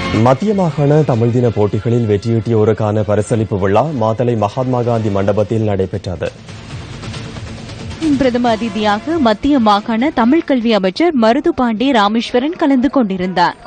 மத்திய மாகாண தமிழ் தின போட்டிகளில் வெற்றியீட்டியோருக்கான பரிசளிப்பு விழா மாத்தளை மகாத்மா காந்தி மண்டபத்தில் நடைபெற்றது பிரதம அதிதியாக மத்திய மாகாண தமிழ் கல்வி அமைச்சர் மருது பாண்டி ராமேஸ்வரன் கலந்து கொண்டிருந்தார்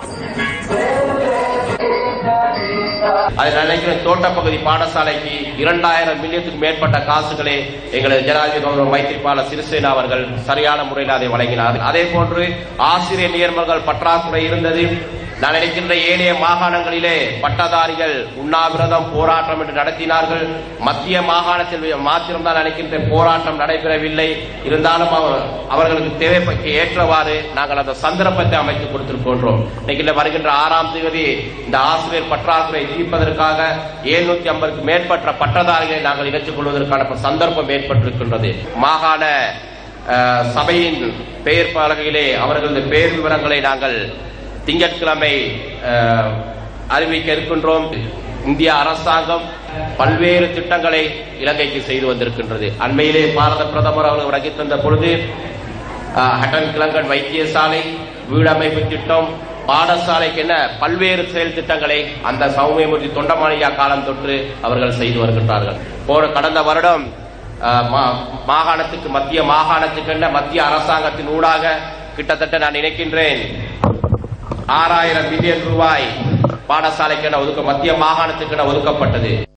அது நினைக்கிற தோட்டப்பகுதி பாடசாலைக்கு இரண்டாயிரம் மில்லியனுக்கு மேற்பட்ட காசுகளை எங்களது ஜனாதிபதி கவர்னர் மைத்திரிபால சிறிசேனா அவர்கள் சரியான முறையில் அதை வழங்கினார் அதே போன்று ஆசிரியர் நியமனங்கள் பற்றாக்குறை இருந்தது நான் நினைக்கின்ற ஏனைய மாகாணங்களிலே பட்டதாரிகள் உண்ணாவிரதம் போராட்டம் என்று நடத்தினார்கள் மத்திய மாகாணத்தில் மாத்திரம்தான் நினைக்கின்ற போராட்டம் நடைபெறவில்லை இருந்தாலும் அவர்- அவர்களுக்கு தேவைப்பட்ட ஏற்றவாறு நாங்கள் அந்த சந்தர்ப்பத்தை அமைத்து கொடுத்திருக்கின்றோம் இன்னைக்கு இந்த வருகின்ற ஆறாம் தேதி இந்த ஆசிரியர் பற்றாக்குறை தீர்ப்பதற்காக எழுநூத்தி ஐம்பதுக்கு மேற்பட்ட பட்டதாரிகளை நாங்கள் இணைத்துக் கொள்வதற்கான சந்தர்ப்பம் ஏற்பட்டிருக்கின்றது மாகாண அஹ், சபையின் பெயர் பலகையிலே அவர்களது பெயர் விவரங்களை நாங்கள் திங்கட்கிழமை அஹ், அறிவிக்க இருக்கின்றோம் இந்திய அரசாங்கம் பல்வேறு திட்டங்களை இலங்கைக்கு செய்து வந்திருக்கின்றது அண்மையிலே பாரத பிரதமர் அவர்கள் வழங்கி தந்த பொழுது அஹ், ஹட்டன் கிழங்கன் வைத்தியசாலை வீடமைப்பு திட்டம் பாடசாலைக்கு என பல்வேறு செயல் திட்டங்களை அந்த சௌமியமூர்த்தி தொண்டமானியா காலம் தொற்று அவர்கள் செய்து வருகின்றார்கள் போன கடந்த வருடம் அஹ், மா- மாகாணத்துக்கு மத்திய மாகாணத்துக்கு என்ன மத்திய அரசாங்கத்தின் ஊடாக கிட்டத்தட்ட நான் நினைக்கின்றேன் ஆறாயிரம் மில்லியன் ரூபாய் பாடசாலைக்கு என ஒதுக்க மத்திய மாகாணத்துக்கு என ஒதுக்கப்பட்டது